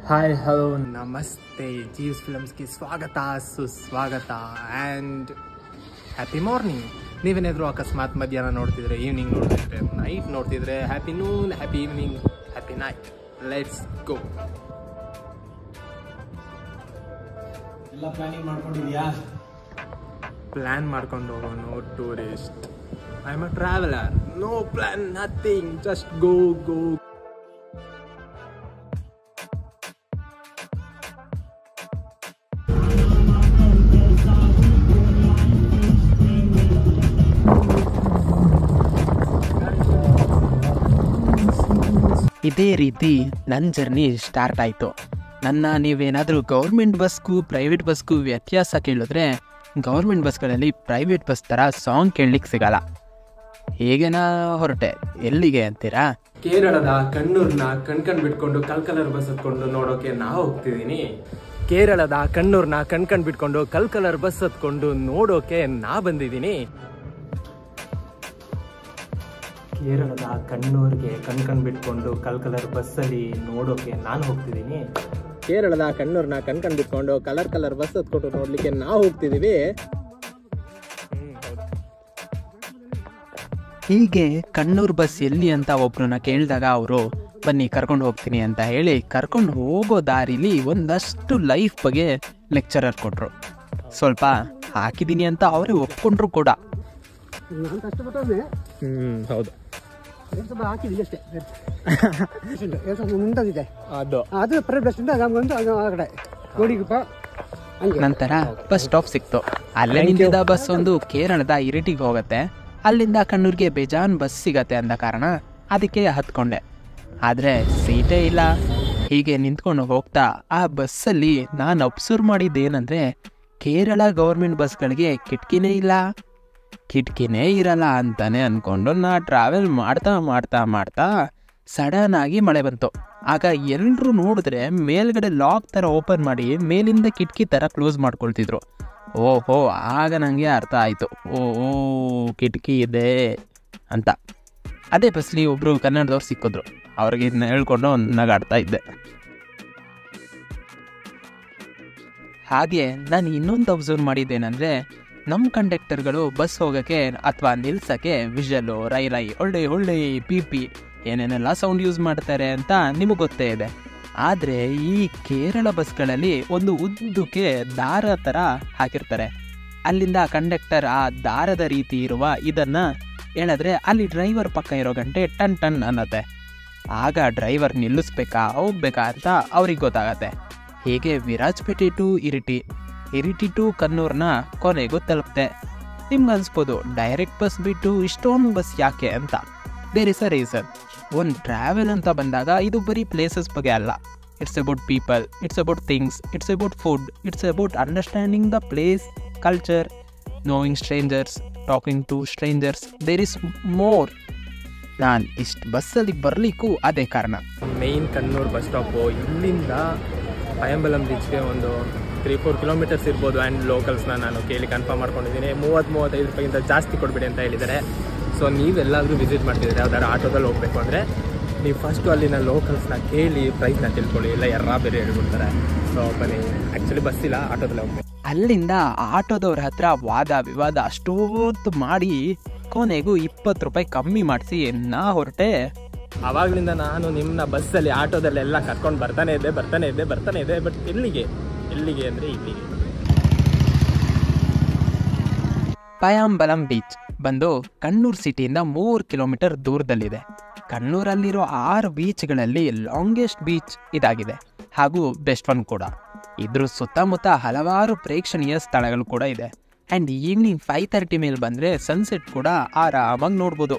Hi hello ನಮಸ್ತೆ ಜೀವ್ಸ್ ಫಿಲಮ್ಸ್ಗೆ ಸ್ವಾಗತ ಸುಸ್ವಾಗತ ಆ್ಯಂಡ್ ಹ್ಯಾಪಿ ಮಾರ್ನಿಂಗ್ ನೀವೇನಾದರೂ ಅಕಸ್ಮಾತ್ ಮಧ್ಯಾಹ್ನ ನೋಡ್ತಿದ್ರೆ ಈವ್ನಿಂಗ್ ನೋಡ್ತಿದ್ರೆ ನೈಟ್ ನೋಡ್ತಿದ್ರೆ happy noon happy evening happy night let's go ಎಲ್ಲ ಪ್ಲಾನಿಂಗ್ ಮಾಡ್ಕೊಂಡಿದ್ಯಾ ಪ್ಲ್ಯಾನ್ ಮಾಡ್ಕೊಂಡು ಹೋಗೋನು tourist I am a traveller no plan nothing just go go ಇದೇ ರೀತಿ ನನ್ನ ಜರ್ನಿ ಸ್ಟಾರ್ಟ್ ಆಯಿತು ನನ್ನ ನೀವೇನಾದರೂ ಗೌರ್ಮೆಂಟ್ ಬಸ್ಗೂ ಪ್ರೈವೇಟ್ ಬಸ್ಗೂ ವ್ಯತ್ಯಾಸ ಕೇಳಿದ್ರೆ ಗೌರ್ಮೆಂಟ್ ಬಸ್ಗಳಲ್ಲಿ ಪ್ರೈವೇಟ್ ಬಸ್ ಥರ ಸಾಂಗ್ ಕೇಳಲಿಕ್ಕೆ ಸಿಗಲ್ಲ ಹೇಗೆನಾ ಹೊರಟೆ ಎಲ್ಲಿಗೆ ಅಂತೀರಾ ಕೇರಳದ ಕಣ್ಣೂರ್ನ ಕಣ್ಕಣ್ ಬಿಟ್ಕೊಂಡು ಕಲ್ ಕಲರ್ ಬಸ್ ಹತ್ಕೊಂಡು ನೋಡೋಕೆ ನಾ ಹೋಗ್ತಿದ್ದೀನಿ ಕೇರಳದ ಕಣ್ಣೂರ್ನ ಕಣ್ಕಣ್ ಬಿಟ್ಕೊಂಡು ಕಲ್ ಕಲರ್ ಬಸ್ ಹತ್ಕೊಂಡು ನೋಡೋಕೆ ನಾ ಬಂದಿದ್ದೀನಿ ಕೇರಳದ ಕಣ್ಣೂರ್ಗೆ ಕಣ್ಕಣ್ ಬಿಟ್ಕೊಂಡು ಕಲ್ ಕಲರ್ ಬಸ್ಸಲ್ಲಿ ನೋಡೋಕೆ ನಾನು ಹೋಗ್ತಿದ್ದೀನಿ ಕೇರಳದ ಕಣ್ಣೂರ್ನ ಕಣ್ಕಣ್ ಬಿಟ್ಕೊಂಡು ಕಲರ್ ಕಲರ್ ಬಸ್ ಹತ್ಕೊಂಡು ನೋಡ್ಲಿಕ್ಕೆ ನಾವು ಹೋಗ್ತಿದೀವಿ ಹೀಗೆ ಕಣ್ಣೂರು ಬಸ್ ಎಲ್ಲಿ ಅಂತ ಒಬ್ರನ್ನ ಕೇಳಿದಾಗ ಅವರು ಬನ್ನಿ ಕರ್ಕೊಂಡು ಹೋಗ್ತೀನಿ ಅಂತ ಹೇಳಿ ಕರ್ಕೊಂಡು ಹೋಗೋ ದಾರಿಲಿ ಒಂದಷ್ಟು ಲೈಫ್ ಬಗ್ಗೆ ಲೆಕ್ಚರರ್ ಕೊಟ್ಟರು ಸ್ವಲ್ಪ ಹಾಕಿದ್ದೀನಿ ಅಂತ ಅವರೇ ಒಪ್ಕೊಂಡ್ರು ಕೂಡ ನಾನು ಕಷ್ಟಪಟ್ಟವನೇ ಹ್ಮ್ ಹೌದು ಎರಡು ಸ್ವಲ್ಪ ಹಾಕಿದ್ದೀನಿ ಅಷ್ಟೇ ಎರಡು ಸ್ವಲ್ಪ ಮುಂದಾಗಿದೆ ಅದು ಅದು ಪ್ರೈವೇಟ್ ಬಸ್ ಇಂದ ನಮ್ಗೊಂದು ಅದು ಆ ಕಡೆ ಗೋಡಿಗುಪ್ಪ ಹಂಗೆ ನಂತರ ಬಸ್ ಸ್ಟಾಪ್ ಸಿಕ್ತು ಅಲ್ಲೇ ನಿಂತಿದ್ದ ಬಸ್ ಒಂದು ಕೇರಳದ ಇರಿಟಿಗೆ ಹೋಗುತ್ತೆ ಅಲ್ಲಿಂದ ಕಣ್ಣೂರಿಗೆ ಬೇಜಾನ್ ಬಸ್ ಸಿಗತ್ತೆ ಅಂದ ಕಾರಣ ಅದಕ್ಕೆ ಹತ್ಕೊಂಡೆ ಆದರೆ ಸೀಟೇ ಇಲ್ಲ ಹೀಗೆ ನಿಂತ್ಕೊಂಡು ಹೋಗ್ತಾ ಆ ಬಸ್ಸಲ್ಲಿ ನಾನು ಅಬ್ಸರ್ವ್ ಮಾಡಿದ್ದೇನೆಂದರೆ ಕೇರಳ ಗೌರ್ಮೆಂಟ್ ಬಸ್ಗಳಿಗೆ ಕಿಟಕಿನೇ ಇಲ್ಲ ಕಿಟಕಿನೇ ಇರಲ್ಲ ಅಂತಾನೆ ಅನ್ಕೊಂಡು ನಾ ಟ್ರಾವೆಲ್ ಮಾಡ್ತಾ ಮಾಡ್ತಾ ಮಾಡ್ತಾ ಸಡನ್ ಆಗಿ ಮಳೆ ಬಂತು ಆಗ ಎಲ್ಲರೂ ನೋಡಿದ್ರೆ ಮೇಲ್ಗಡೆ ಲಾಕ್ ಥರ ಓಪನ್ ಮಾಡಿ ಮೇಲಿಂದ ಕಿಟಕಿ ಥರ ಕ್ಲೋಸ್ ಮಾಡ್ಕೊಳ್ತಿದ್ರು ಓಹೋ ಆಗ ನನಗೆ ಅರ್ಥ ಆಯಿತು ಓ ಓ ಕಿಟಕಿ ಇದೆ ಅಂತ ಅದೇ ಬಸ್ಲಿ ಒಬ್ಬರು ಕನ್ನಡದವ್ರು ಸಿಕ್ಕಿದ್ರು ಅವ್ರಿಗೆ ಇದನ್ನ ಹೇಳ್ಕೊಂಡು ನಗಾಡ್ತಾ ಇದ್ದೆ ಹಾಗೆ ನಾನು ಇನ್ನೊಂದು ಅಬ್ಸರ್ವ್ ಮಾಡಿದ್ದೇನೆಂದರೆ ನಮ್ಮ ಕಂಡಕ್ಟರ್ಗಳು ಬಸ್ ಹೋಗೋಕ್ಕೆ ಅಥವಾ ನಿಲ್ಸೋಕ್ಕೆ ವಿಷಲು ರೈ ರೈ ಒಳ್ಳೆ ಒಳ್ಳೆ ಪಿ ಪಿ ಏನೇನೆಲ್ಲ ಸೌಂಡ್ ಯೂಸ್ ಮಾಡ್ತಾರೆ ಅಂತ ನಿಮಗೆ ಗೊತ್ತೇ ಇದೆ ಆದರೆ ಈ ಕೇರಳ ಬಸ್ಗಳಲ್ಲಿ ಒಂದು ಉದ್ದಕ್ಕೆ ದಾರ ಥರ ಹಾಕಿರ್ತಾರೆ ಅಲ್ಲಿಂದ ಕಂಡಕ್ಟರ್ ಆ ದಾರದ ರೀತಿ ಇರುವ ಇದನ್ನು ಹೇಳಿದ್ರೆ ಅಲ್ಲಿ ಡ್ರೈವರ್ ಪಕ್ಕ ಇರೋ ಗಂಟೆ ಟನ್ ಟನ್ ಅನ್ನತ್ತೆ ಆಗ ಡ್ರೈವರ್ ನಿಲ್ಲಿಸ್ಬೇಕಾ ಹೋಗ್ಬೇಕಾ ಅಂತ ಅವ್ರಿಗೆ ಗೊತ್ತಾಗತ್ತೆ ಹೀಗೆ ವಿರಾಜಪೇಟೆ ಟು ಇರಿಟಿ ಇರಿಟಿ ಟು ಕನ್ನೂರ್ನ ಕೊನೆಗೂ ತಲುಪ್ತೆ ನಿಮ್ಗೆ ಅನ್ಸ್ಬೋದು ಡೈರೆಕ್ಟ್ ಬಸ್ ಬಿಟ್ಟು ಇಷ್ಟೊಂದು ಬಸ್ ಯಾಕೆ ಅಂತ ದೇರ್ ಇಸ್ ಅ ರೀಸನ್ ಒಂದು ಟ್ರಾವೆಲ್ ಅಂತ ಬಂದಾಗ ಇದು ಬರೀ ಪ್ಲೇಸಸ್ ಬಗ್ಗೆ ಅಲ್ಲ it's about people it's about things it's about food it's about understanding the place culture knowing strangers talking to strangers there is more ನಾನು ಇಷ್ಟು ಬಸ್ಸಲ್ಲಿ ಬರಲಿಕ್ಕೂ ಅದೇ ಕಾರಣ ಮೇನ್ ಕಣ್ಣೂರು ಬಸ್ ಸ್ಟಾಪು ಇಲ್ಲಿಂದ ಪಯಂಬಲಂ ಬೀಚ್ಗೆ ಒಂದು ತ್ರೀ ಫೋರ್ ಕಿಲೋಮೀಟರ್ಸ್ ಇರ್ಬೋದು ಆ್ಯಂಡ್ ಲೋಕಲ್ಸ್ನ ನಾನು ಕೇಳಿ ಕನ್ಫರ್ಮ್ ಮಾಡ್ಕೊಂಡಿದ್ದೀನಿ ಮೂವತ್ತು ಮೂವತ್ತೈದು ರೂಪಾಯಿಗಿಂತ ಜಾಸ್ತಿ ಕೊಡ್ಬೇಡಿ ಅಂತ ಹೇಳಿದ್ದಾರೆ ಸೊ ನೀವೆಲ್ಲಾದರೂ ವಿಸಿಟ್ ಮಾಡ್ತಿದ್ದೀರಿ ಯಾವ್ದಾದ್ರು ಆಟೋದಲ್ಲಿ ಹೋಗಬೇಕು ಅಂದರೆ ನೀವು ಫಸ್ಟು ಅಲ್ಲಿನ ಲೋಕಲ್ಸ್ನ ಕೇಳಿ ಪ್ರೈಸ್ನ ತಿಳ್ಕೊಳ್ಳಿ ಇಲ್ಲ ಯಾರ ಬೇರೆ ಹೇಳ್ಬಿಡ್ತಾರೆ ಸೊ ಬನ್ನಿ ಆ್ಯಕ್ಚುಲಿ ಬಸ್ ಇಲ್ಲ ಆಟೋದಲ್ಲೇ ಹೋಗ್ಬೇಕು ಅಲ್ಲಿಂದ ಆಟೋದವ್ರ ಹತ್ರ ವಾದ ವಿವಾದ ಅಷ್ಟೊತ್ತು ಮಾಡಿ ಕೊನೆಗೂ ಇಪ್ಪತ್ತು ರೂಪಾಯಿ ಕಮ್ಮಿ ಮಾಡಿಸಿ ನಾ ಹೊರಟೆ ಆವಾಗಲಿಂದ ನಾನು ನಿಮ್ಮನ್ನ ಬಸ್ಸಲ್ಲಿ ಆಟೋದಲ್ಲೆಲ್ಲ ಕರ್ಕೊಂಡು ಬರ್ತಾನೆ ಇದ್ದೆ ಬರ್ತಾನೆ ಇದ್ದೆ ಬರ್ತಾನೆ ಇದ್ದೆ ಬಟ್ ಎಲ್ಲಿಗೆ ಎಲ್ಲಿಗೆ ಅಂದರೆ ಇಲ್ಲಿಗೆ ಪಯಾಂಬಲಂ ಬೀಚ್ ಬಂದು ಕಣ್ಣೂರು ಸಿಟಿಯಿಂದ ಮೂರು ಕಿಲೋಮೀಟರ್ ದೂರದಲ್ಲಿದೆ ಕಣ್ಣೂರಲ್ಲಿರೋ ಆರು ಬೀಚ್ಗಳಲ್ಲಿ ಲಾಂಗೆಸ್ಟ್ ಬೀಚ್ ಇದಾಗಿದೆ ಹಾಗೂ ಬೆಸ್ಟ್ ಒನ್ ಕೂಡ ಇದ್ರ ಸುತ್ತಮುತ್ತ ಹಲವಾರು ಪ್ರೇಕ್ಷಣೀಯ ಸ್ಥಳಗಳು ಕೂಡ ಇದೆ ಆ್ಯಂಡ್ ಈವ್ನಿಂಗ್ ಫೈವ್ ತರ್ಟಿ ಮೇಲೆ ಬಂದರೆ ಸನ್ಸೆಟ್ ಕೂಡ ಆರಾಮಾಗಿ ನೋಡ್ಬೋದು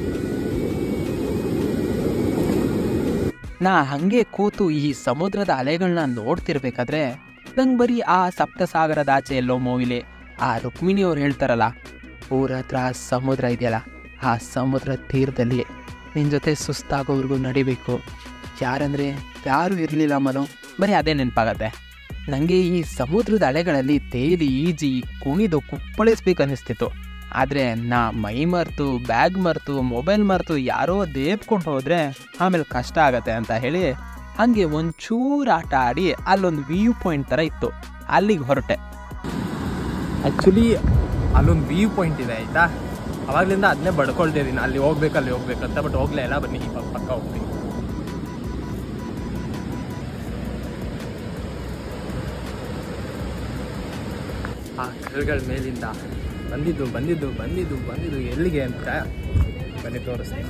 ನಾ ಹಂಗೆ ಕೂತು ಈ ಸಮುದ್ರದ ಅಲೆಗಳನ್ನ ನೋಡ್ತಿರ್ಬೇಕಾದ್ರೆ ನಂಗೆ ಬರೀ ಆ ಸಪ್ತಸಾಗರದ ಆಚೆ ಎಲ್ಲೋ ಮೂವಿಲಿ ಆ ರುಕ್ಮಿಣಿ ಅವ್ರು ಹೇಳ್ತಾರಲ್ಲ ಊರ ಹತ್ರ ಸಮುದ್ರ ಇದೆಯಲ್ಲ ಆ ಸಮುದ್ರ ತೀರದಲ್ಲಿ ನಿನ್ನ ಜೊತೆ ಸುಸ್ತಾಗೋವರೆಗೂ ನಡಿಬೇಕು ಯಾರಂದರೆ ಯಾರೂ ಇರಲಿಲ್ಲ ಮನು ಬರೀ ಅದೇ ನೆನಪಾಗತ್ತೆ ನನಗೆ ಈ ಸಮುದ್ರದ ಅಲೆಗಳಲ್ಲಿ ತೇಲಿ ಈಜಿ ಕುಣಿದು ಕುಪ್ಪಳಿಸ್ಬೇಕು ಅನ್ನಿಸ್ತಿತ್ತು ಆದರೆ ನಾ ಮೈ ಮರೆತು ಬ್ಯಾಗ್ ಮರೆತು ಮೊಬೈಲ್ ಮರೆತು ಯಾರೋ ದೇಬ್ಕೊಂಡು ಹೋದರೆ ಆಮೇಲೆ ಕಷ್ಟ ಆಗತ್ತೆ ಅಂತ ಹೇಳಿ ಹಾಗೆ ಒಂಚೂರು ಆಟ ಆಡಿ ಅಲ್ಲೊಂದು ವ್ಯೂ ಪಾಯಿಂಟ್ ಥರ ಇತ್ತು ಅಲ್ಲಿಗೆ ಹೊರಟೆ ಆ್ಯಕ್ಚುಲಿ ಅಲ್ಲೊಂದು ವ್ಯೂ ಪಾಯಿಂಟ್ ಇದೆ ಆಯಿತಾ ಅವಾಗಲಿಂದ ಅದನ್ನೇ ಬಡ್ಕೊಳ್ತಾ ಇದ್ದೀನಿ ಅಲ್ಲಿ ಹೋಗ್ಬೇಕು ಅಲ್ಲಿ ಹೋಗ್ಬೇಕಂತ ಬಟ್ ಹೋಗ್ಲೇ ಇಲ್ಲ ಬನ್ನಿ ಇವಾಗ ಪಕ್ಕ ಹೋಗ್ತೀನಿ ಆ ಕಲ್ಗಳ ಮೇಲಿಂದ ಬಂದಿದ್ದು ಬಂದಿದ್ದು ಬಂದಿದ್ದು ಬಂದಿದ್ದು ಎಲ್ಲಿಗೆ ಅಂತ ಬನ್ನಿ ತೋರಿಸ್ತೀನಿ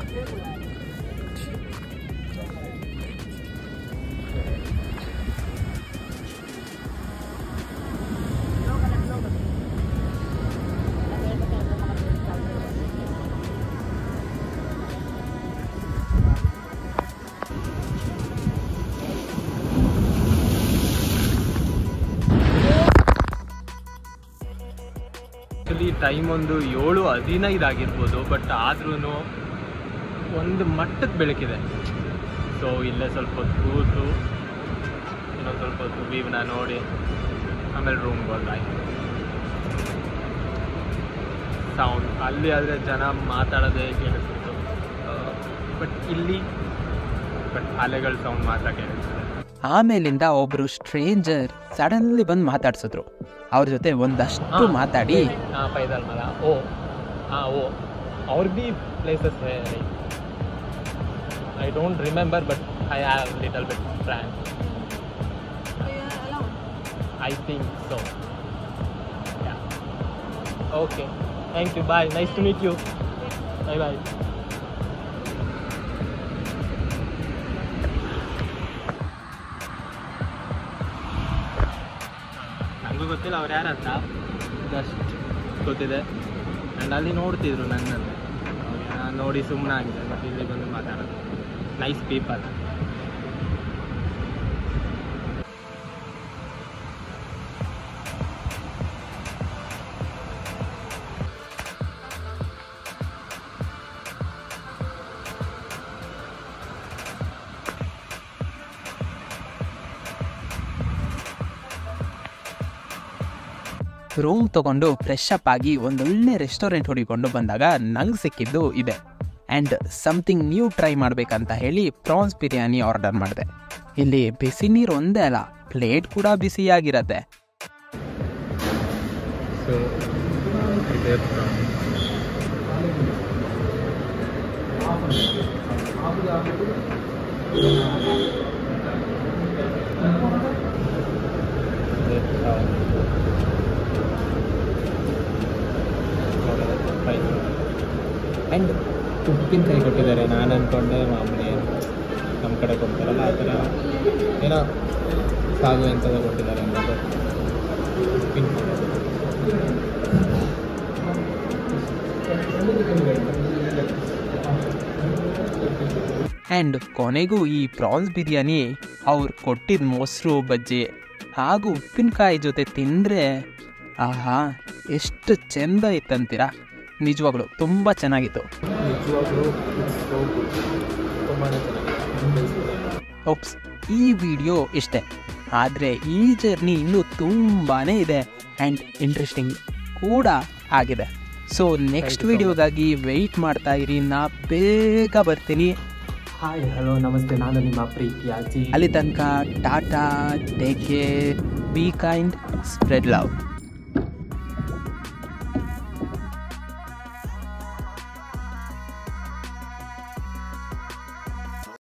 ಆ್ಯಕ್ಚುಲಿ ಟೈಮ್ ಒಂದು ಏಳು ಹದಿನೈದು ಆಗಿರ್ಬೋದು ಬಟ್ ಆದ್ರೂ ಒಂದು ಮಟ್ಟಕ್ಕೆ ಬೆಳಕಿದೆ ಸೊ ಇಲ್ಲೇ ಸ್ವಲ್ಪ ಹೊತ್ತು ಕೂತು ಇನ್ನೊಂದು ಸ್ವಲ್ಪ ಹೊತ್ತು ವೀವ್ನ ನೋಡಿ ಆಮೇಲೆ ರೂಮ್ಗೆ ಹೋದಾಯ್ತು ಸೌಂಡ್ ಅಲ್ಲಿ ಆದರೆ ಜನ ಮಾತಾಡೋದೇ ಕೇಳಿಸ್ತಿತ್ತು ಬಟ್ ಇಲ್ಲಿ ಬಟ್ ಅಲೆಗಳ ಸೌಂಡ್ ಮಾತ್ರ ಕೇಳಿಸ್ತದೆ ಆಮೇಲಿಂದ ಒಬ್ರು ಸ್ಟ್ರೇಂಜರ್ ಸಡನ್ಲಿ ಬಂದು ಮಾತಾಡ್ಸಿದ್ರು ಅವ್ರ ಜೊತೆ ಒಂದಷ್ಟು ಮಾತಾಡಿ ಹಾಂ ಪೈದಲ್ ಮಲ ಓ ಹಾಂ ಓ ಅವ್ರ ಬಿ places I don't remember but I have little bit frank I think so okay thank you bye nice to meet you bye bye ನನಗೂ ಗೊತ್ತಿಲ್ಲ ಅವ್ರು ಯಾರಂತ ಜಸ್ಟ್ ಗೊತ್ತಿದೆ ಆ್ಯಂಡ್ ಅಲ್ಲಿ ನೋಡ್ತಿದ್ರು ನನ್ನನ್ನು ನಾನು ನೋಡಿ ಸುಮ್ಮನೆ ಆಗಿದೆ ಮತ್ತು ಇಲ್ಲಿ ಬಂದು ಮಾತಾಡೋದು ನೈಸ್ ಪೀಪಲ್ ರೂಮ್ ತಗೊಂಡು ಫ್ರೆಶ್ ಅಪ್ ಆಗಿ ಒಂದೊಳ್ಳೆ ರೆಸ್ಟೋರೆಂಟ್ ಹುಡಿಕೊಂಡು ಬಂದಾಗ ನಂಗೆ ಸಿಕ್ಕಿದ್ದು ಇದೆ ಆ್ಯಂಡ್ ಸಮಥಿಂಗ್ ನ್ಯೂ ಟ್ರೈ ಮಾಡಬೇಕಂತ ಹೇಳಿ ಪ್ರಾನ್ಸ್ ಬಿರಿಯಾನಿ ಆರ್ಡರ್ ಮಾಡಿದೆ ಇಲ್ಲಿ ಬಿಸಿ ನೀರು ಒಂದೇ ಅಲ್ಲ ಪ್ಲೇಟ್ ಕೂಡ ಬಿಸಿಯಾಗಿರತ್ತೆ ಸೊ ಇದೆ ಆ್ಯಂಡ್ ಉಪ್ಪಿನಕಾಯಿ ಕೊಟ್ಟಿದ್ದಾರೆ ನಾನು ಅಂದ್ಕೊಂಡೆ ಮಾಮೂಲಿ ನಮ್ಮ ಕಡೆ ಕೊಡ್ತಾರಲ್ಲ ಆ ಥರ ಏನೋ ಸಾಗು ಎಂಥದ್ದು ಕೊಟ್ಟಿದ್ದಾರೆ ಅಂತ ಉಪ್ಪಿನಕಾಯಿ ಆ್ಯಂಡ್ ಕೊನೆಗೂ ಈ ಪ್ರಾನ್ಸ್ ಬಿರಿಯಾನಿ ಅವ್ರು ಕೊಟ್ಟಿದ್ದ ಮೊಸರು ಬಜ್ಜಿ ಹಾಗೂ ಉಪ್ಪಿನಕಾಯಿ ಜೊತೆ ತಿಂದರೆ ಆಹಾ ಎಷ್ಟು ಚೆಂದ ಇತ್ತಂತೀರಾ ನಿಜವಾಗ್ಲು ತುಂಬ ಚೆನ್ನಾಗಿತ್ತು ನಿಜವಾಗ್ಲೂ so good. ತುಂಬಾನೇ ಚೆನ್ನಾಗಿದೆ ಓಪ್ಸ್ ಈ ವಿಡಿಯೋ ಇಷ್ಟೇ ಆದರೆ ಈ ಜರ್ನಿ ಇನ್ನೂ ತುಂಬಾ ಇದೆ ಆ್ಯಂಡ್ ಇಂಟ್ರೆಸ್ಟಿಂಗ್ ಕೂಡ ಆಗಿದೆ ಸೊ ನೆಕ್ಸ್ಟ್ you so ವಿಡಿಯೋಗಾಗಿ ವೆಯ್ಟ್ ಮಾಡ್ತಾ ಇರಿ ನಾ ಬೇಗ ಬರ್ತೀನಿ ಹಾಯ್ ಹಲೋ ನಮಸ್ತೆ ನಾನು ನಿಮ್ಮ ಪ್ರೀತಿಯ ಅಜ್ಜಿ ಅಲ್ಲಿ ತನಕ tata take care be kind spread love